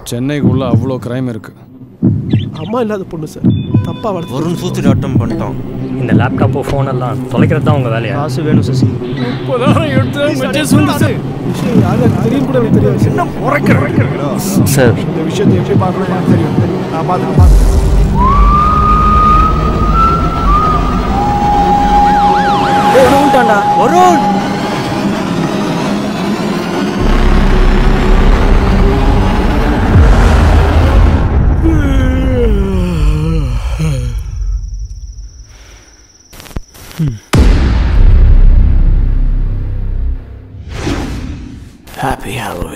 சென்னைக்குள்ள அவ்வளோ கிரைம் இருக்கு அம்மா இல்லாத பொண்ணு சார் தப்பா வளர்த்து வருண் சூத்திரி அட்டம் பண்ணிட்டான் இந்த லேப்டாப்பு ஃபோன் எல்லாம் தொலைக்கிறது தான் உங்கள் வேலையா காசு வேணும் சசி விஷயம் யாரும் தெரியும் கூட எனக்கு தெரியாது என்ன சார் இந்த விஷயத்தை எப்படி பார்க்கணும் எனக்கு தெரியும் நான் பார்த்து நான் பார்த்து வருண் ஹாப்பி ஹாலோவின்